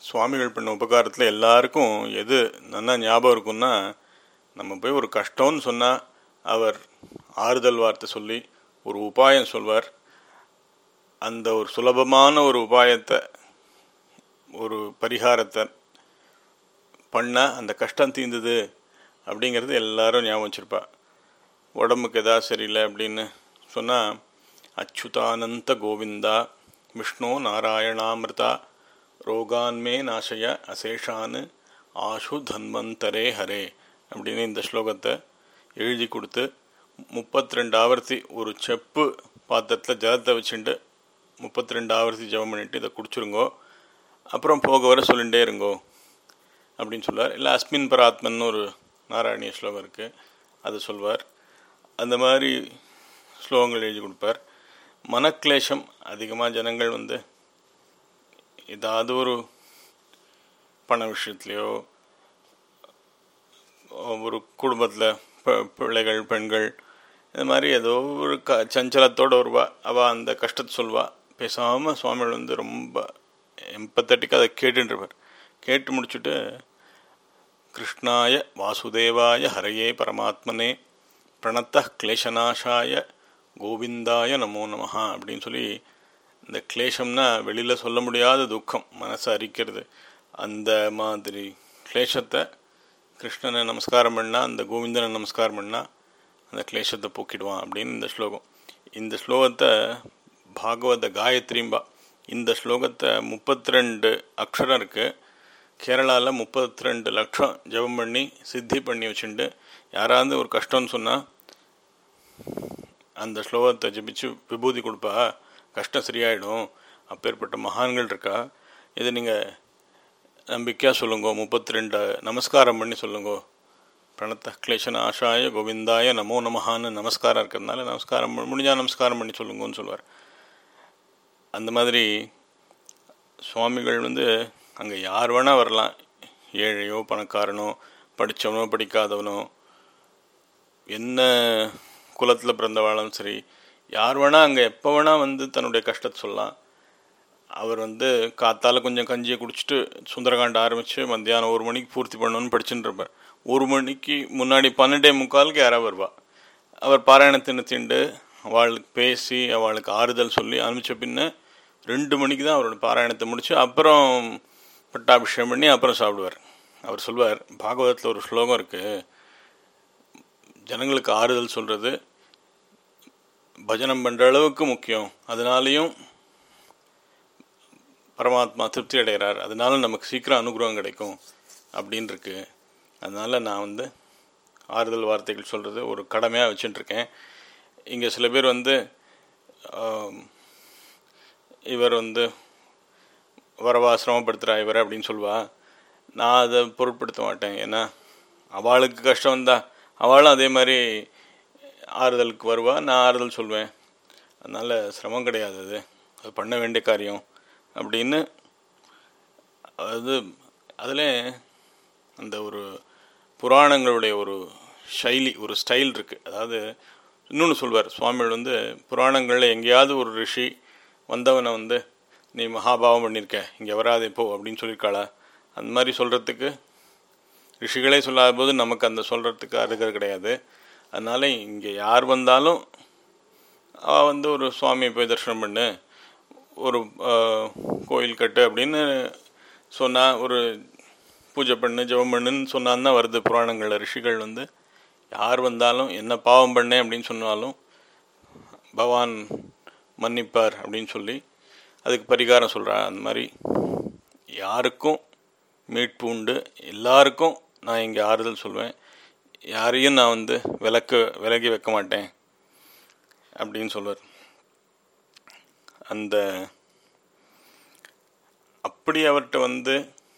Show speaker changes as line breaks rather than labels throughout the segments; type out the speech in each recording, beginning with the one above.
சுவாமிகள் பண்ண உபகாரத்தில் எல்லாருக்கும் எது நல்லா ஞாபகம் இருக்கும்னா நம்ம போய் ஒரு கஷ்டம்னு சொன்னால் அவர் ஆறுதல் வார்த்தை சொல்லி ஒரு உபாயம் சொல்வார் அந்த ஒரு சுலபமான ஒரு உபாயத்தை ஒரு பரிகாரத்தை பண்ணால் அந்த கஷ்டம் தீர்ந்தது அப்படிங்கிறது எல்லாரும் ஞாபகம் வச்சுருப்பா உடம்புக்கு எதாவது சரியில்லை அப்படின்னு சொன்னால் அச்சுதானந்த கோவிந்தா விஷ்ணு நாராயணாமிருதா ரோகான்மே நாசய அசேஷானு ஆஷு தன்வந்தரே ஹரே அப்படின்னு இந்த ஸ்லோகத்தை எழுதி கொடுத்து முப்பத்தி ரெண்டு ஆவர்த்தி ஒரு செப்பு பாத்திரத்தில் ஜலத்தை வச்சுட்டு முப்பத்தி ரெண்டு ஆவர்த்தி ஜெபம் பண்ணிட்டு இதை குடிச்சிருங்கோ அப்புறம் போக வர சொல்லிகிட்டே இருங்கோ அப்படின்னு சொல்லுவார் இல்லை அஸ்மின் பராத்மன் ஒரு நாராயணிய ஸ்லோகம் இருக்குது அது சொல்வார் அந்த மாதிரி ஸ்லோகங்கள் எழுதி கொடுப்பார் மனக்லேஷம் அதிகமாக ஜனங்கள் வந்து ஏதாவது ஒரு பண விஷயத்துலையோ ஒரு குடும்பத்தில் பிள்ளைகள் பெண்கள் இந்த மாதிரி ஏதோ ஒரு க சஞ்சலத்தோடு வருவா அவள் அந்த கஷ்டத்தை சொல்வா பேசாமல் சுவாமிகள் வந்து ரொம்ப எம்பத்தட்டிக்காக அதை கேட்டுருப்பார் கேட்டு முடிச்சுட்டு கிருஷ்ணாய வாசுதேவாய ஹரையே பரமாத்மனே பிரணத்த கிளேசநாசாய கோவிந்தாய நமோ நமஹா அப்படின்னு சொல்லி இந்த கிளேஷம்னா வெளியில் சொல்ல முடியாத துக்கம் மனசை அரிக்கிறது அந்த மாதிரி கிளேஷத்தை கிருஷ்ணனை நமஸ்காரம் பண்ணால் அந்த கோவிந்தனை நமஸ்காரம் பண்ணால் அந்த கிளேஷத்தை போக்கிடுவான் அப்படின்னு இந்த ஸ்லோகம் இந்த ஸ்லோகத்தை பாகவத காயத்ரிம்பா இந்த ஸ்லோகத்தை முப்பத்தி ரெண்டு அக்ஷரம் இருக்குது கேரளாவில் முப்பத்தி ரெண்டு லட்சம் ஜெபம் பண்ணி சித்தி பண்ணி வச்சுட்டு யாராவது ஒரு கஷ்டம்னு சொன்னால் அந்த ஸ்லோகத்தை ஜபிச்சு விபூதி கொடுப்பா கஷ்டம் சரியாயிடும் அப்பேற்பட்ட மகான்கள் இருக்கா இதை நீங்கள் நம்பிக்கையாக சொல்லுங்க முப்பத்தி ரெண்டு நமஸ்காரம் பண்ணி சொல்லுங்க பிரணத்த கிளேஷன் ஆஷாய கோவிந்தாய நமோ நமஹான்னு நமஸ்காரம் இருக்கிறதுனால நமஸ்காரம் முடிஞ்சால் நமஸ்காரம் பண்ணி சொல்லுங்கன்னு சொல்லுவார் அந்த மாதிரி சுவாமிகள் வந்து அங்கே யார் வேணால் வரலாம் ஏழையோ பணக்காரனோ படித்தவனோ படிக்காதவனோ என்ன குலத்தில் பிறந்தவாளும் சரி யார் வேணால் அங்கே எப்போ வேணால் வந்து தன்னுடைய கஷ்டத்தை சொல்லலாம் அவர் வந்து காத்தால் கொஞ்சம் கஞ்சியை குடிச்சிட்டு சுந்தரகாண்ட ஆரம்பித்து மத்தியானம் ஒரு மணிக்கு பூர்த்தி பண்ணணும்னு படிச்சுட்டு இருப்பார் ஒரு மணிக்கு முன்னாடி பன்னெண்டே முக்காலுக்கு யாராவது வருவா அவர் பாராயணத்தின்னு திண்டு அவளுக்கு பேசி அவளுக்கு ஆறுதல் சொல்லி அனுப்பிச்ச பின்ன ரெண்டு மணிக்கு தான் அவரோட பாராயணத்தை முடித்து அப்புறம் பட்டாபிஷேகம் பண்ணி அப்புறம் சாப்பிடுவார் அவர் சொல்வார் பாகவதத்தில் ஒரு ஸ்லோகம் இருக்குது ஜனங்களுக்கு ஆறுதல் சொல்கிறது பஜனம் பண்ணுற அளவுக்கு முக்கியம் அதனாலேயும் பரமாத்மா திருப்தி அடைகிறார் அதனால நமக்கு சீக்கிரம் அனுகிரகம் கிடைக்கும் அப்படின்னு இருக்கு அதனால் நான் வந்து ஆறுதல் வார்த்தைகள் சொல்கிறது ஒரு கடமையாக வச்சுட்டுருக்கேன் இங்கே சில பேர் வந்து இவர் வந்து வரவா சிரமப்படுத்துகிறா இவர் அப்படின்னு சொல்லுவா நான் அதை பொருட்படுத்த மாட்டேன் ஏன்னா அவளுக்கு கஷ்டம் வந்தா அவளும் அதே மாதிரி ஆறுதலுக்கு வருவா நான் ஆறுதல் சொல்வேன் அதனால் சிரமம் கிடையாது அது அது பண்ண வேண்டிய காரியம் அப்படின்னு அது அதில் அந்த ஒரு புராணங்களுடைய ஒரு சைலி ஒரு ஸ்டைல் இருக்குது அதாவது இன்னொன்று சொல்வார் சுவாமிகள் வந்து புராணங்களில் எங்கேயாவது ஒரு ரிஷி வந்தவனை வந்து நீ மகாபாவம் பண்ணியிருக்க இங்கே வராதே போ அப்படின்னு சொல்லியிருக்காளா அந்த மாதிரி சொல்கிறதுக்கு ரிஷிகளே சொல்லாத போது நமக்கு அந்த சொல்கிறதுக்கு அருகர் கிடையாது அதனால் இங்கே யார் வந்தாலும் அவள் வந்து ஒரு சுவாமியை போய் தரிசனம் பண்ணு ஒரு கோயில் கட்டு அப்படின்னு சொன்னால் ஒரு பூஜை பண்ணு ஜெபம் பண்ணுன்னு சொன்னான்னா வருது புராணங்களில் ரிஷிகள் வந்து யார் வந்தாலும் என்ன பாவம் பண்ணேன் அப்படின்னு சொன்னாலும் பகவான் மன்னிப்பார் அப்படின்னு சொல்லி அதுக்கு பரிகாரம் சொல்கிறா அந்த மாதிரி யாருக்கும் மீட்பு உண்டு எல்லாருக்கும் நான் இங்கே ஆறுதல் சொல்வேன் யாரையும் நான் வந்து விலக்கு விலகி வைக்க மாட்டேன் அப்படின்னு சொல்வார் அந்த அப்படி அவர்கிட்ட வந்து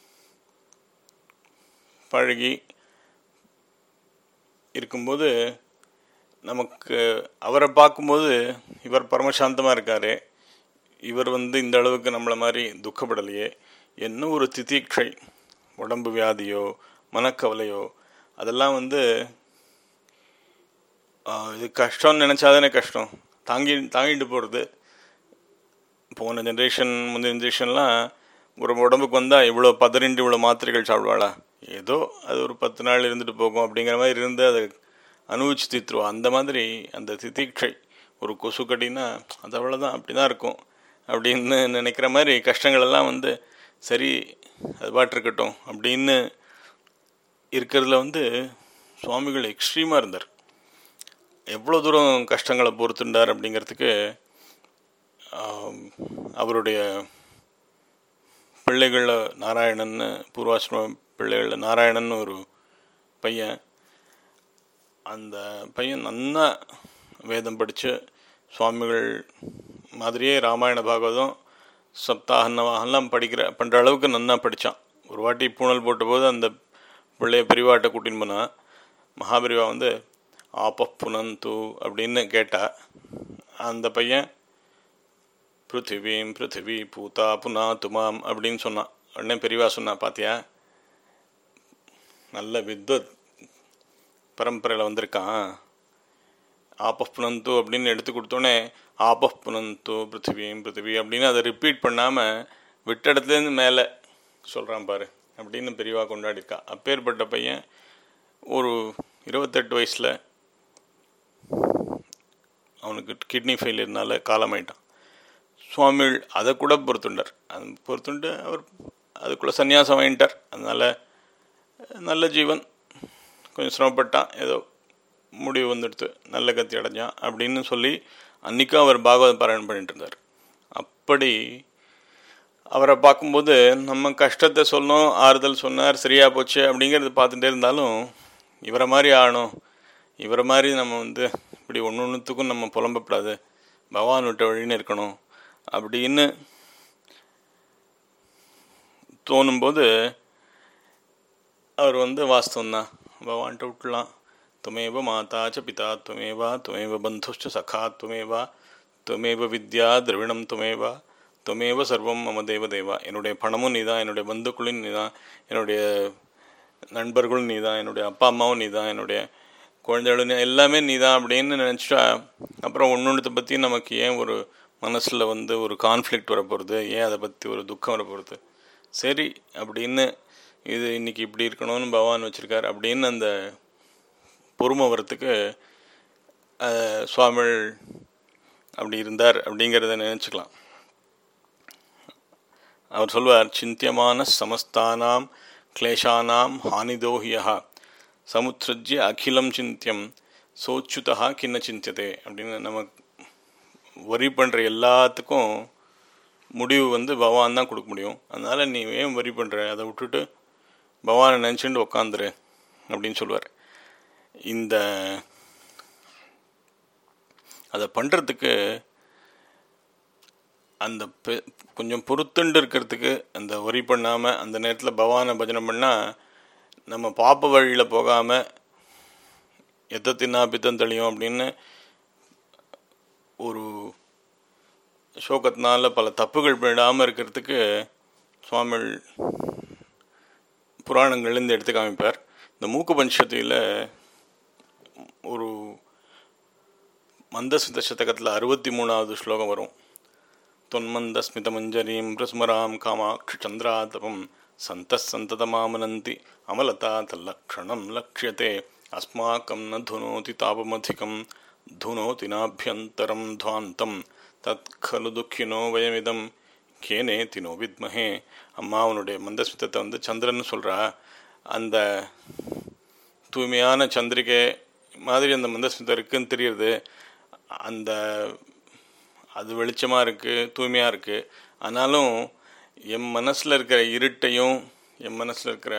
பழகி இருக்கும்போது நமக்கு அவரை பார்க்கும்போது இவர் பரமசாந்தமாக இருக்கார் இவர் வந்து இந்த அளவுக்கு நம்மளை மாதிரி துக்கப்படலையே என்ன ஒரு திதீட்சை உடம்பு வியாதியோ மனக்கவலையோ அதெல்லாம் வந்து இது கஷ்டம்னு நினச்சாதானே கஷ்டம் தாங்கி தாங்கிட்டு போகிறது போன ஜென்ரேஷன் முந்தைய ஜென்ரேஷன்லாம் ஒரு உடம்புக்கு வந்தால் இவ்வளோ பதிரெண்டு இவ்வளோ மாத்திரைகள் சாப்பிடுவாளா ஏதோ அது ஒரு பத்து நாள் இருந்துட்டு போகும் அப்படிங்கிற மாதிரி இருந்து அதை அனுபவிச்சு தீத்துருவா அந்த மாதிரி அந்த திதீட்சை ஒரு கொசு கடினா அது அவ்வளோதான் அப்படி தான் இருக்கும் அப்படின்னு நினைக்கிற மாதிரி கஷ்டங்கள் எல்லாம் வந்து சரி அது பாட்டு இருக்கட்டும் அப்படின்னு இருக்கிறதுல வந்து சுவாமிகள் எக்ஸ்ட்ரீமாக இருந்தார் எவ்வளோ தூரம் கஷ்டங்களை பொறுத்துண்டார் அப்படிங்கிறதுக்கு ஆம், அவருடைய பிள்ளைகளில் நாராயணன் பூர்வாசிரம பிள்ளைகளில் நாராயணன் ஒரு பையன் அந்த பையன் நன்னா வேதம் படித்து சுவாமிகள் மாதிரியே ராமாயண பாகவதம் சப்தாக நவாகலாம் படிக்கிற பண்ணுற அளவுக்கு நன்னா படித்தான் ஒரு வாட்டி பூணல் போட்டபோது அந்த பிள்ளைய பெரியவாட்டை கூட்டின்னு போனான் மகாபெரிவா வந்து ஆப்ப புனந்து அப்படின்னு கேட்டா அந்த பையன் பிருத்திவீம் பிருத்திவி பூதா புனா துமாம் அப்படின்னு சொன்னான் உடனே பெரியவா சொன்னா பாத்தியா நல்ல வித்வத் பரம்பரையில் வந்திருக்கான் ஆப்பப் புனந்து அப்படின்னு எடுத்து கொடுத்தோன்னே ஆப்பப் புனந்து பிருத்திவியும் பிருத்திவி அப்படின்னு அதை ரிப்பீட் பண்ணாமல் விட்ட இடத்துலேருந்து மேலே சொல்கிறான் பாரு அப்படின்னு பெரியவா கொண்டாடிருக்கா அப்பேற்பட்ட பையன் ஒரு இருபத்தெட்டு வயசில் அவனுக்கு கிட்னி ஃபெயிலியர்னால காலமாயிட்டான் சுவாமிகள் அதை கூட பொறுத்துண்டார் அது பொறுத்துண்டு அவர் அதுக்குள்ளே சன்னியாசம் வாங்கிட்டார் அதனால் நல்ல ஜீவன் கொஞ்சம் சிரமப்பட்டான் ஏதோ முடிவு வந்துடுத்து நல்ல கத்தி அடைஞ்சான் அப்படின்னு சொல்லி அன்றைக்கும் அவர் பாகவத பாராயணம் பண்ணிட்டு இருந்தார் அப்படி அவரை பார்க்கும்போது நம்ம கஷ்டத்தை சொன்னோம் ஆறுதல் சொன்னார் சரியாக போச்சு அப்படிங்கிறது பார்த்துட்டே இருந்தாலும் இவரை மாதிரி ஆகணும் இவரை மாதிரி நம்ம வந்து இப்படி ஒன்று ஒன்றுத்துக்கும் நம்ம புலம்பப்படாது பகவான் விட்ட வழின்னு இருக்கணும் அப்படின்னு தோணும்போது அவர் வந்து வாஸ்தவம்தான் பகவான்கிட்ட விட்டுலாம் துமேவ மாதா ச பிதா துமேவா துமேவ பந்துஷ்ட சகா துமேவா துமேவ வித்யா திரவிணம் துமேவா துமேவ சர்வம் மம தேவ தேவா என்னுடைய பணமும் நீதான் என்னுடைய பந்துக்களும் நீதான் என்னுடைய நண்பர்களும் நீதான் என்னுடைய அப்பா அம்மாவும் நீதான் என்னுடைய குழந்தைகளும் நீ- எல்லாமே நீதான் அப்படின்னு நினச்சிட்டா அப்புறம் ஒன்று பற்றி நமக்கு ஏன் ஒரு மனசில் வந்து ஒரு கான்ஃப்ளிக்ட் வரப்போகிறது ஏன் அதை பற்றி ஒரு துக்கம் வரப்போகிறது சரி அப்படின்னு இது இன்னைக்கு இப்படி இருக்கணும்னு பகவான் வச்சுருக்கார் அப்படின்னு அந்த பொறுமை வரத்துக்கு அஹ், சுவாமிகள் அப்படி இருந்தார் அப்படிங்கிறத நினச்சிக்கலாம் அவர் சொல்வார் சிந்தியமான சமஸ்தானாம் கிளேஷானாம் ஹானிதோஹியா சமுத்ரஜ்ய அகிலம் சிந்தியம் சோச்சுதா கிண்ண சிந்தியதே அப்படின்னு நம்ம வரி பண்ணுற எல்லாத்துக்கும் முடிவு வந்து பகவான் தான் கொடுக்க முடியும் அதனால் நீ ஏன் வரி பண்ணுற அதை விட்டுட்டு பகவானை நினச்சிட்டு உக்காந்துரு அப்படின்னு சொல்லுவார் இந்த அதை பண்ணுறதுக்கு அந்த பெ- கொஞ்சம் பொறுத்துண்டு இருக்கிறதுக்கு அந்த வரி பண்ணாமல் அந்த நேரத்தில் பகவானை பஜனை பண்ணால் நம்ம பாப்ப வழியில் போகாமல் எத்த தின்னா பித்தம் தெளியும் அப்படின்னு ஒரு சோகத்தினால பல தப்புகள் விடாமல் இருக்கிறதுக்கு சுவாமிகள் புராணங்கள்லேருந்து எடுத்து காமிப்பார் இந்த மூக்கு பஞ்சத்தில் ஒரு மந்தஸ்மித சதகத்தில் அறுபத்தி மூணாவது ஸ்லோகம் வரும் தொன்மந்தஸ்மிதமஞ்சரீம் பிரஸ்மராம் காமாட்சி சந்திராதபம் சந்தः சந்ததமாமனந்தி அமலதா தல்லக்ஷணம் லக்ஷ்யते அஸ்மாக்கம் ந துனோதி தாபமதிகம் துனோதி நாபியந்தரம் துவாந்தம் தத் खलु துக்கினோ வயமிதம் கேனே தினோ வித்மஹே அம்மா அவனுடைய மந்தஸ்மிதத்தை வந்து சந்திரன் சொல்கிறா அந்த தூய்மையான சந்திரிகை மாதிரி அந்த மந்தஸ்மிதம் இருக்குன்னு தெரியுது அந்த அது வெளிச்சமாக இருக்குது தூய்மையாக இருக்குது ஆனாலும் என் மனசில் இருக்கிற இருட்டையும் என் மனசில் இருக்கிற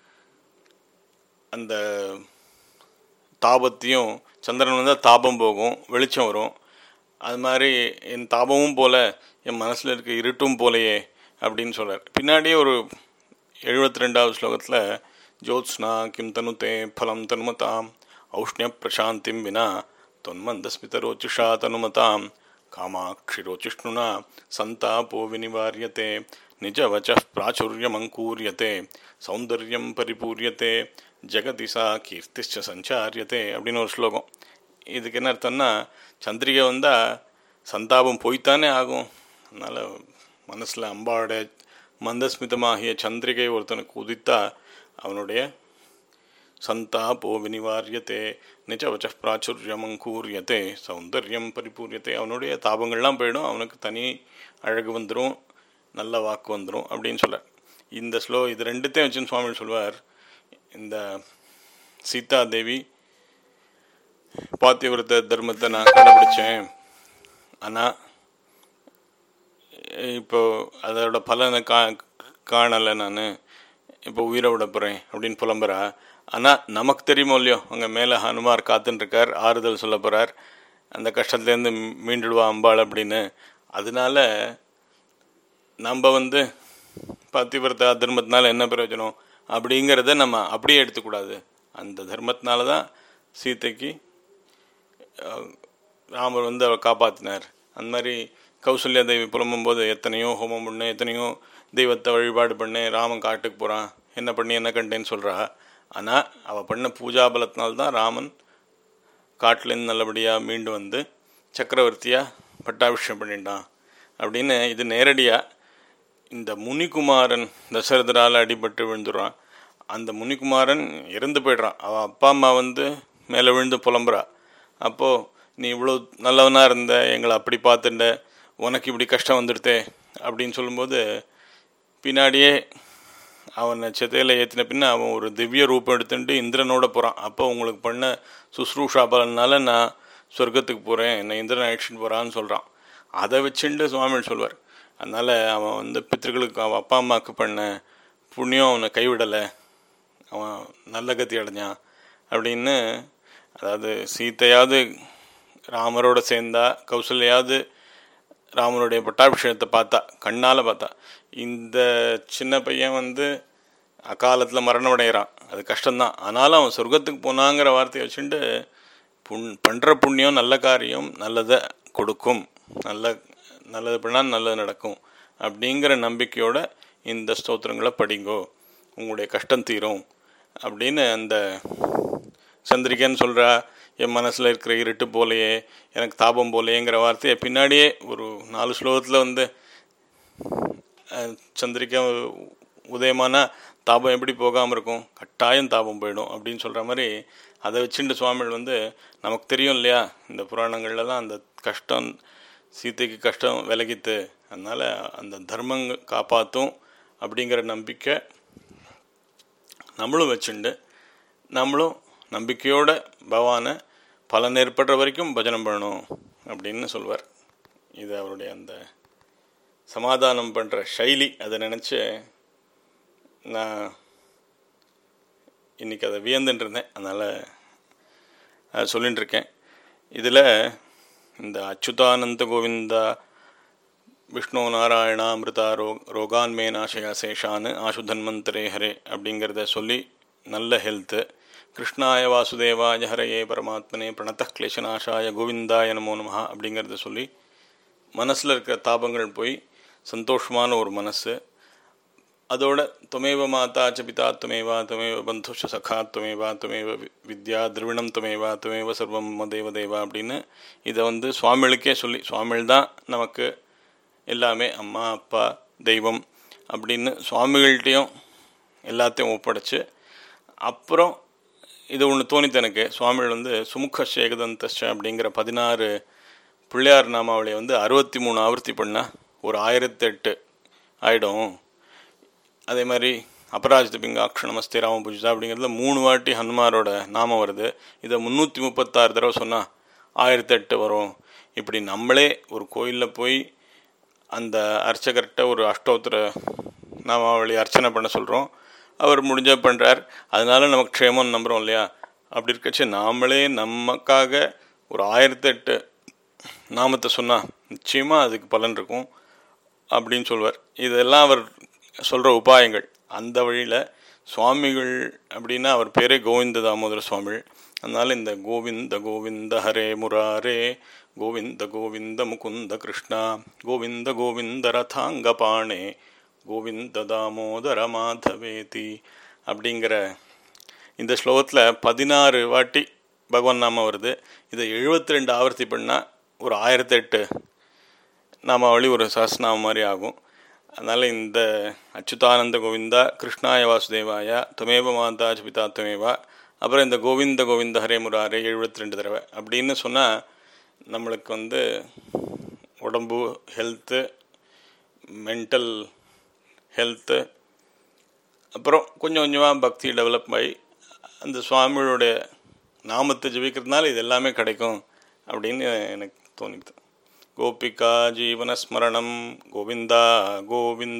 அந்த தாபத்தையும் சந்திரன் வந்தால் தாபம் போகும் வெளிச்சம் வரும் அது மாதிரி என் தாபமும் போல என் மனசில் இருக்க இருட்டும் போலையே அப்படின்னு சொல்கிறார் பின்னாடியே ஒரு எழுபத்தி ரெண்டாவது ஸ்லோகத்தில் ஜோத்ஸ்னா கிம் தனுதே ஃபலம் தனுமதாம் ஔஷ்ணிய பிரசாந்திம் வினா தொன்மந்தஸ்மிதரோச்சிஷா தனுமதாம் காமாட்சிரோச்சிஷ்ணுனா சந்தாபோ வினிவாரியते நிஜவச்ச பிராச்சுரியமங்கூரியते சௌந்தர்யம் பரிபூரியते ஜெகதி சா கீர்த்திச்ச சஞ்சாரியते அப்படின்னு ஒரு ஸ்லோகம் இதுக்கு என்ன அர்த்தம்னா சந்திரிகை வந்தால் சந்தாபம் போய்த்தானே ஆகும் அதனால் மனசில் அம்பாவோட மந்தஸ்மிதமாகிய சந்திரிகை ஒருத்தனுக்கு உதித்தா அவனுடைய சந்தாபோ வினிவாரியத்தே நிஜவச்ச பிராச்சுரியம் அங்கூரியத்தே சௌந்தர்யம் பரிபூரியத்தே அவனுடைய தாபங்கள்லாம் போயிடும் அவனுக்கு தனி அழகு வந்துடும் நல்ல வாக்கு வந்துடும் அப்படின்னு சொல்ல இந்த ஸ்லோ இது ரெண்டுத்தையும் வச்சுன்னு சுவாமி சொல்வார் இந்த சீதா தேவி பாத்தியவிரத தர்மத்தை நான் கடைபிடிச்சேன் ஆனால் இப்போ அதோட பலனை கா காணலை நான் இப்போ உயிரை விட போகிறேன் அப்படின்னு புலம்புறா ஆனால் நமக்கு தெரியுமோ இல்லையோ அங்கே மேலே ஹனுமார் காத்துன்னு இருக்கார் ஆறுதல் சொல்ல போகிறார் அந்த கஷ்டத்துலேருந்து மீண்டுடுவா அம்பாள் அப்படின்னு அதனால நம்ம வந்து பத்திவிரத தர்மத்தினால என்ன பிரயோஜனம் அப்படிங்கிறத நம்ம அப்படியே எடுத்துக்கூடாது அந்த தர்மத்தினால தான் சீதைக்கு அஹ், ராமர் வந்து அவரை காப்பாற்றினார் அந்த மாதிரி கௌசல்யா தேவி புலம்பும் போது எத்தனையோ ஹோமம் பண்ணு எத்தனையோ தெய்வத்தை வழிபாடு பண்ணு ராமன் காட்டுக்கு போகிறான் என்ன பண்ணி என்ன கண்டேன்னு சொல்கிறா ஆனால் அவள் பண்ண பூஜா பலத்தினால்தான் ராமன் காட்டிலேருந்து நல்லபடியாக மீண்டு வந்து சக்கரவர்த்தியாக பட்டாபிஷேகம் பண்ணிட்டான் அப்படின்னு இது நேரடியாக இந்த முனிகுமாரன் தசரதரால் அடிபட்டு விழுந்துடுறான் அந்த முனிகுமாரன் இறந்து போயிடுறான் அவன் அப்பா அம்மா வந்து மேலே விழுந்து புலம்புறா அப்போது நீ இவ்வளோ நல்லவனாக இருந்த எங்களை அப்படி பார்த்துட்ட உனக்கு இப்படி கஷ்டம் வந்துடுதே அப்படின்னு சொல்லும்போது பின்னாடியே அவனை செத்தையில் ஏற்றின பின்ன அவன் ஒரு திவ்ய ரூபம் எடுத்துட்டு இந்திரனோட போகிறான் அப்போ உங்களுக்கு பண்ண சுஸ்ரூஷா பலனால நான் சொர்க்கத்துக்கு போகிறேன் என்னை இந்திரன் அழைச்சிட்டு போகிறான்னு சொல்கிறான் அதை வச்சுட்டு சுவாமி சொல்வார் அதனால் அவன் வந்து பித்திருக்களுக்கு அவன் அப்பா அம்மாவுக்கு பண்ண புண்ணியம் அவனை கைவிடலை அவன் நல்ல கதி அடைஞ்சான் அப்படின்னு அதாவது சீத்தையாவது ராமரோட சேர்ந்தா கௌசல்யாவது ராமனுடைய பட்டாபிஷேகத்தை பார்த்தா கண்ணால் பார்த்தா இந்த சின்ன பையன் வந்து அகாலத்தில் மரணம் அடைகிறான் அது கஷ்டம்தான் ஆனாலும் அவன் சொர்க்கத்துக்கு போனாங்கிற வார்த்தையை வச்சுட்டு புண் பண்ணுற புண்ணியம் நல்ல காரியம் நல்லதை கொடுக்கும் நல்ல நல்லது பண்ணால் நல்லது நடக்கும் அப்படிங்கிற நம்பிக்கையோட இந்த ஸ்தோத்திரங்களை படிங்கோ உங்களுடைய கஷ்டம் தீரும் அப்படின்னு அந்த சந்திரிகைன்னு சொல்கிறா என் மனசில் இருக்கிற இருட்டு போலையே எனக்கு தாபம் போலையேங்கிற வார்த்தையை பின்னாடியே ஒரு நாலு ஸ்லோகத்தில் வந்து அஹ், சந்திரிக்கா உதயமானா தாபம் எப்படி போகாமல் இருக்கும் கட்டாயம் தாபம் போயிடும் அப்படின்னு சொல்கிற மாதிரி அதை வச்சுட்டு சுவாமிகள் வந்து நமக்கு தெரியும் இல்லையா இந்த புராணங்கள்லாம் அந்த கஷ்டம் சீதைக்கு கஷ்டம் விலகித்து அதனால் அந்த தர்மங்க காப்பாற்றும் அப்படிங்கிற நம்பிக்கை நம்மளும் வச்சுண்டு நம்மளும் நம்பிக்கையோட பகவானை பலன் ஏற்படுற வரைக்கும் பஜனம் பண்ணணும் அப்படின்னு சொல்வார் இது அவருடைய அந்த சமாதானம் பண்ணுற சைலி அதை நினச்சி நான் இன்றைக்கி அதை வியந்துட்டு இருந்தேன் அதனால் அதை சொல்லிட்டு இருக்கேன் இதில் இந்த அச்சுதானந்த கோவிந்தா விஷ்ணு நாராயணா அமிர்தா ரோ ரோகான்மே நாசயா சேஷான்னு ஆசு தன்வந்தரே ஹரே அப்படிங்கிறத சொல்லி நல்ல ஹெல்த்து கிருஷ்ணாய வாசுதேவாய ஹரையே பரமாத்மனே பிரணத கிளேசநாசாய கோவிந்தாய நமோ நமஹா அப்படிங்கிறத சொல்லி மனசில் இருக்கிற தாபங்கள் போய் சந்தோஷமான ஒரு மனசு அதோட துமேவ மாதா ச பிதா துமேவா துமேவ பந்துஷ சகா துமேவா துமேவ வி- வித்யா திரவிணம் துமேவா துமேவ சர்வம் மம தேவ தேவா அப்படின்னு இதை வந்து சுவாமிகளுக்கே சொல்லி சுவாமிகள் தான் நமக்கு எல்லாமே அம்மா அப்பா தெய்வம் அப்படின்னு சுவாமிகள்கிட்டையும் எல்லாத்தையும் ஒப்படைச்சு அப்புறம் இது ஒன்று தோணித்து எனக்கு சுவாமிகள் வந்து சுமுக சேகதந்தஷ அப்படிங்கிற பதினாறு பிள்ளையார் நாமாவளியை வந்து அறுபத்தி மூணு ஆவர்த்தி பண்ணால் ஒரு ஆயிரத்தி எட்டு ஆயிடும் அதே மாதிரி அபராஜித பிங்காட்ச நமஸ்தே ராம பூஜிதா அப்படிங்கிறதுல மூணு வாட்டி ஹனுமாரோட நாமம் வருது இதை முந்நூற்றி முப்பத்தாறு தடவை சொன்னால் ஆயிரத்தி எட்டு வரும் இப்படி நம்மளே ஒரு கோயிலில் போய் அந்த அர்ச்சகர்கிட்ட ஒரு அஷ்டோத்திர நாமாவளி அர்ச்சனை பண்ண சொல்கிறோம் அவர் முடிஞ்ச பண்ணுறார் அதனால நமக்கு க்ஷேமம்னு நம்புகிறோம் இல்லையா அப்படி இருக்கச்சு நாமளே நமக்காக ஒரு ஆயிரத்தெட்டு நாமத்தை சொன்னால் நிச்சயமாக அதுக்கு பலன் இருக்கும் அப்படின்னு சொல்வார் இதெல்லாம் அவர் சொல்கிற உபாயங்கள் அந்த வழியில் சுவாமிகள் அப்படின்னா அவர் பேரே கோவிந்த தாமோதர சுவாமிகள் அதனால் இந்த கோவிந்த கோவிந்த ஹரே முராரே கோவிந்த கோவிந்த முகுந்த கிருஷ்ணா கோவிந்த கோவிந்த ரதாங்க பாணே கோவிந்த தாமோதர மாதவேதி அப்படிங்கிற இந்த ஸ்லோகத்தில் பதினாறு வாட்டி பகவான் நாமம் வருது இதை எழுபத்தி ரெண்டு ஆவர்த்தி பண்ணால் ஒரு ஆயிரத்தி எட்டு நாமாவளி ஒரு சஹஸ்நாமம் மாதிரி ஆகும் அதனால் இந்த அச்சுதானந்த கோவிந்தா கிருஷ்ணாய வாசுதேவாய துமேவ மாதா பிதா துமேவா அப்புறம் இந்த கோவிந்த கோவிந்த ஹரே முராரே எழுபத்தி ரெண்டு தடவை அப்படின்னு சொன்னால் நம்மளுக்கு வந்து உடம்பு ஹெல்த்து மென்டல் ஹெல்த்து அப்புறம் கொஞ்சம் கொஞ்சமாக பக்தி டெவலப் ஆகி அந்த சுவாமியோடைய நாமத்தை ஜபிக்கிறதுனால இது எல்லாமே கிடைக்கும் அப்படின்னு எனக்கு தோணிது கோபிகா ஜீவனஸ்மரணம் கோவிந்தா கோவிந்த